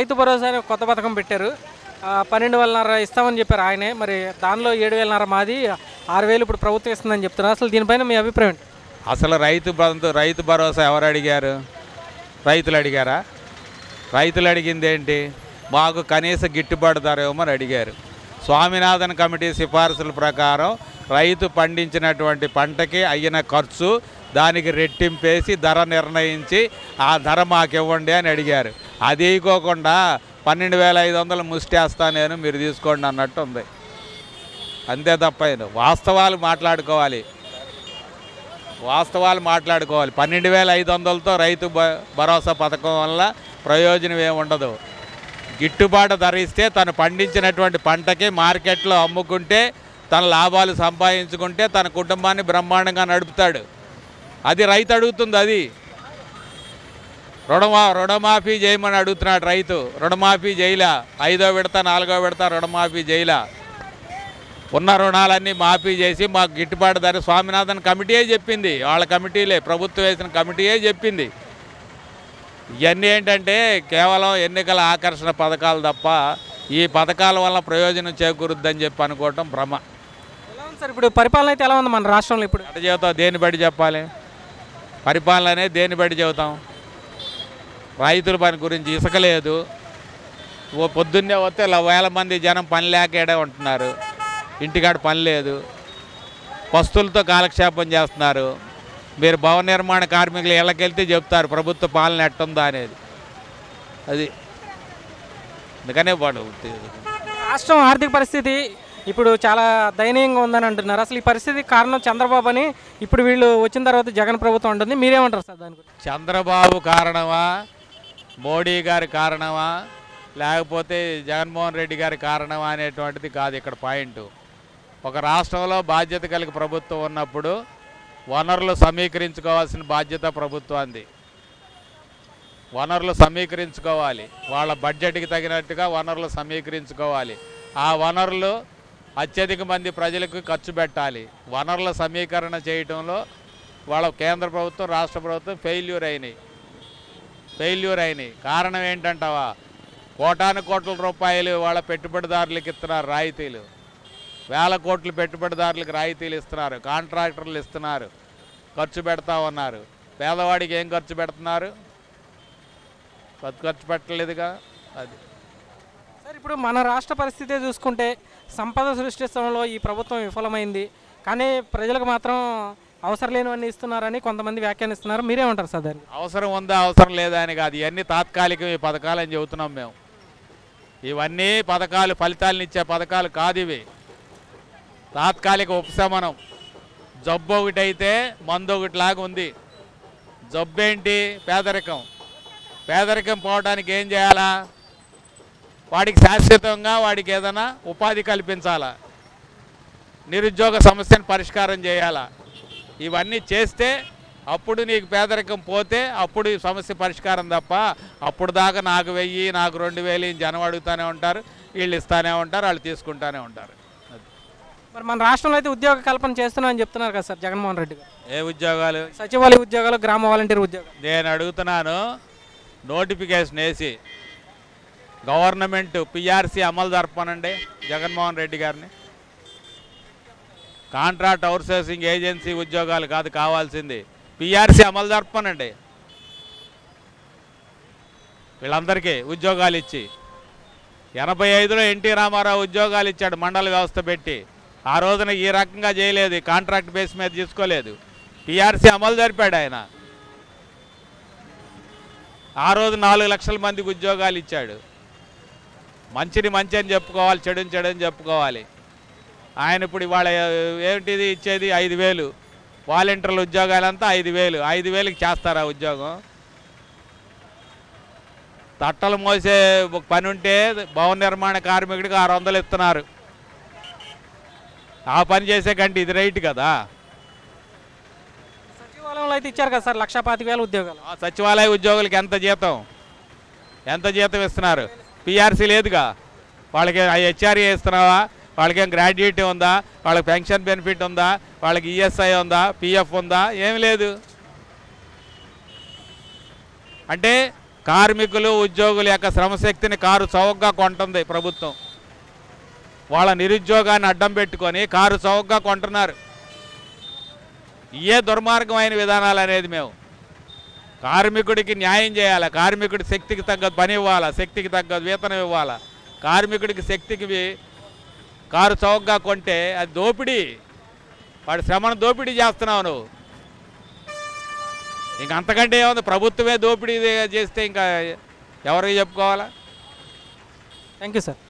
రైతు భరోసా అనే కొత్త పథకం పెట్టారు ఆ, పన్నెండు వేలన్నర ఇస్తామని చెప్పారు ఆయనే మరి దానిలో ఏడు వేలన్నర మాది ఆరు వేలు ఇప్పుడు ప్రభుత్వం ఇస్తుందని చెప్తున్నారు అసలు దీనిపైన మీ అభిప్రాయం ఏంటి? అసలు రైతు బంధు రైతు భరోసా ఎవరు అడిగారు రైతులు అడిగారా రైతులు అడిగింది ఏంటి మాకు కనీస గిట్టుబాటు ధర ఇవ్వమని అడిగారు స్వామినాథన్ కమిటీ సిఫార్సుల ప్రకారం రైతు పండించినటువంటి పంటకి అయిన ఖర్చు దానికి రెట్టింపేసి ధర నిర్ణయించి ఆ ధర మాకు ఇవ్వండి అని అడిగారు అది ఇవ్వకుండా పన్నెండు వేల ఐదు వందలు ముష్టేస్తా నేను మీరు తీసుకోండి అన్నట్టు ఉంది అంతే తప్ప ఏం- వాస్తవాలు మాట్లాడుకోవాలి వాస్తవాలు మాట్లాడుకోవాలి పన్నెండు వేల ఐదు వందలతో రైతు భ- భరోసా పథకం వల్ల ప్రయోజనం ఏమి ఉండదు గిట్టుబాటు ధర ఇస్తే తను పండించినటువంటి పంటకి మార్కెట్లో అమ్ముకుంటే తన లాభాలు సంపాదించుకుంటే తన కుటుంబాన్ని బ్రహ్మాండంగా నడుపుతాడు అది రైతు అడుగుతుంది అది రుణమా రుణమాఫీ చేయమని అడుగుతున్నాడు రైతు రుణమాఫీ చేయలా ఐదో విడత నాలుగో విడత రుణమాఫీ చేయలా ఉన్న రుణాలన్నీ మాఫీ చేసి మాకు గిట్టుబాటు ధర స్వామినాథన్ కమిటీయే చెప్పింది వాళ్ళ కమిటీలే ప్రభుత్వం వేసిన కమిటీయే చెప్పింది ఇవన్నీ ఏంటంటే కేవలం ఎన్నికల ఆకర్షణ పథకాలు తప్ప ఈ పథకాల వల్ల ప్రయోజనం చేకూరుద్దని చెప్పి అనుకోవటం భ్రమ ఎలా ఉంది సార్ ఇప్పుడు పరిపాలన అయితే ఎలా ఉంది మన రాష్ట్రంలో ఇప్పుడు ఎట చెబుతాం దేన్ని బట్టి చెప్పాలి పరిపాలన అనేది దేన్ని బట్టి చెబుతాం రైతుల పని గురించి ఇసుక లేదు ఓ పొద్దున్నే వస్తే ఇలా వేల మంది జనం పని లేక ఈడే ఉంటున్నారు ఇంటికాడ పని లేదు పస్తులతో కాలక్షేపం చేస్తున్నారు మీరు భవన నిర్మాణ కార్మికులు ఇళ్ళకెళ్తే చెప్తారు ప్రభుత్వ పాలన ఎట్టుందా అనేది అది అందుకనే వాడు రాష్ట్రం ఆర్థిక పరిస్థితి ఇప్పుడు చాలా దయనీయంగా ఉందని అంటున్నారు అసలు ఈ పరిస్థితి కారణం చంద్రబాబు అని ఇప్పుడు వీళ్ళు వచ్చిన తర్వాత జగన్ ప్రభుత్వం ఉంటుంది మీరేమంటారు సార్ దాని గురించి చంద్రబాబు కారణమా మోడీ గారి కారణమా లేకపోతే జగన్మోహన్ రెడ్డి గారి కారణమా అనేటువంటిది కాదు ఇక్కడ పాయింట్ ఒక రాష్ట్రంలో బాధ్యత కలిగి ప్రభుత్వం ఉన్నప్పుడు వనరులు సమీకరించుకోవాల్సిన బాధ్యత ప్రభుత్వాన్ని వనరులు సమీకరించుకోవాలి వాళ్ళ బడ్జెట్కి తగినట్టుగా వనరులు సమీకరించుకోవాలి ఆ వనరులు అత్యధిక మంది ప్రజలకు ఖర్చు పెట్టాలి వనరుల సమీకరణ చేయటంలో వాళ్ళ కేంద్ర ప్రభుత్వం రాష్ట్ర ప్రభుత్వం ఫెయిల్యూర్ అయినాయి ఫెయిల్యూర్ అయినాయి కారణం ఏంటంటావా కోటాను కోట్ల రూపాయలు వాళ్ళ పెట్టుబడిదారులకు ఇస్తున్నారు రాయితీలు వేల కోట్లు పెట్టుబడిదారులకు రాయితీలు ఇస్తున్నారు కాంట్రాక్టర్లు ఇస్తున్నారు ఖర్చు పెడతా ఉన్నారు పేదవాడికి ఏం ఖర్చు పెడుతున్నారు ఖర్చు ఖర్చు పెట్టలేదుగా అది సార్ ఇప్పుడు మన రాష్ట్ర పరిస్థితే చూసుకుంటే సంపద సృష్టించడంలో ఈ ప్రభుత్వం విఫలమైంది కానీ ప్రజలకు మాత్రం అవసరం లేనివన్నీ ఇస్తున్నారని కొంతమంది వ్యాఖ్యానిస్తున్నారు మీరేమంటారు సార్ దాన్ని అవసరం ఉందా అవసరం లేదా అని కాదు ఇవన్నీ తాత్కాలికం ఈ పథకాలు అని చెబుతున్నాం మేము ఇవన్నీ పథకాలు ఫలితాలను ఇచ్చే పథకాలు కాదు ఇవి తాత్కాలిక ఉపశమనం జబ్బు ఒకటి అయితే మందు ఒకటిలాగా ఉంది జబ్బు ఏంటి పేదరికం పేదరికం పోవడానికి ఏం చేయాలా వాడికి శాశ్వతంగా వాడికి ఏదైనా ఉపాధి కల్పించాలా నిరుద్యోగ సమస్యను పరిష్కారం చేయాలా ఇవన్నీ చేస్తే అప్పుడు నీకు పేదరికం పోతే అప్పుడు ఈ సమస్య పరిష్కారం తప్ప అప్పుడు దాకా నాకు వెయ్యి నాకు రెండు వేలు ఈ జనం అడుగుతూనే ఉంటారు వీళ్ళు ఇస్తానే ఉంటారు వాళ్ళు తీసుకుంటానే ఉంటారు అది. మరి మన రాష్ట్రంలో అయితే ఉద్యోగ కల్పన చేస్తున్నామని చెప్తున్నారు కదా సార్ జగన్మోహన్ రెడ్డి గారు ఏ ఉద్యోగాలు సచివాలయ ఉద్యోగాలు గ్రామ వాలంటీర్ ఉద్యోగాలు నేను అడుగుతున్నాను నోటిఫికేషన్ వేసి గవర్నమెంట్ పిఆర్సీ అమలు జరపనండి జగన్మోహన్ రెడ్డి గారిని కాంట్రాక్ట్ అవుట్సోర్సింగ్ ఏజెన్సీ ఉద్యోగాలు కాదు కావాల్సింది పిఆర్సీ అమలు జరపనండి వీళ్ళందరికీ ఉద్యోగాలు ఇచ్చి ఎనభై ఐదులో ఎన్టీ రామారావు ఉద్యోగాలు ఇచ్చాడు మండల వ్యవస్థ పెట్టి ఆ రోజున ఈ రకంగా చేయలేదు ఈ కాంట్రాక్ట్ బేస్ మీద తీసుకోలేదు పిఆర్సీ అమలు జరిపాడు ఆయన ఆ రోజు నాలుగు లక్షల మందికి ఉద్యోగాలు ఇచ్చాడు మంచిని మంచి అని చెప్పుకోవాలి చెడుని చెడు అని చెప్పుకోవాలి ఆయన ఇప్పుడు ఇవాళ ఏంటిది ఇచ్చేది ఐదు వేలు వాలంటీర్ల ఉద్యోగాలంతా ఐదు వేలు ఐదు వేలకి చేస్తారా ఉద్యోగం తట్టలు మోసే ఒక పని ఉంటే భవన నిర్మాణ కార్మికుడికి ఆరు వందలు ఇస్తున్నారు ఆ పని చేసే కంటే ఇది రైట్ కదా సచివాలయంలో అయితే ఇచ్చారు కదా సార్ లక్ష పాతి వేల ఉద్యోగాలు ఆ సచివాలయ ఉద్యోగులకి ఎంత జీతం ఎంత జీతం ఇస్తున్నారు పిఆర్సీ లేదుగా వాళ్ళకి హెచ్ఆర్ఏ ఇస్తున్నావా వాళ్ళకేం గ్రాడ్యుయేట్ ఉందా వాళ్ళకి పెన్షన్ బెనిఫిట్ ఉందా వాళ్ళకి ఈఎస్ఐ ఉందా పిఎఫ్ ఉందా ఏమి లేదు అంటే కార్మికులు ఉద్యోగుల యొక్క శ్రమశక్తిని కారు చౌకగా కొంటుంది ప్రభుత్వం వాళ్ళ నిరుద్యోగాన్ని అడ్డం పెట్టుకొని కారు చౌకగా కొంటున్నారు ఇయే దుర్మార్గమైన విధానాలు అనేది మేము కార్మికుడికి న్యాయం చేయాలి కార్మికుడి శక్తికి తగ్గ పని ఇవ్వాలా శక్తికి తగ్గ వేతనం ఇవ్వాలా కార్మికుడికి శక్తికి వి- కారు చౌకగా కొంటే అది దోపిడీ వాడి శ్రమను దోపిడీ చేస్తున్నావు నువ్వు ఇంక అంతకంటే ఏముంది ప్రభుత్వమే దోపిడీ చేస్తే ఇంకా ఎవరికి చెప్పుకోవాలా థ్యాంక్ యూ సార్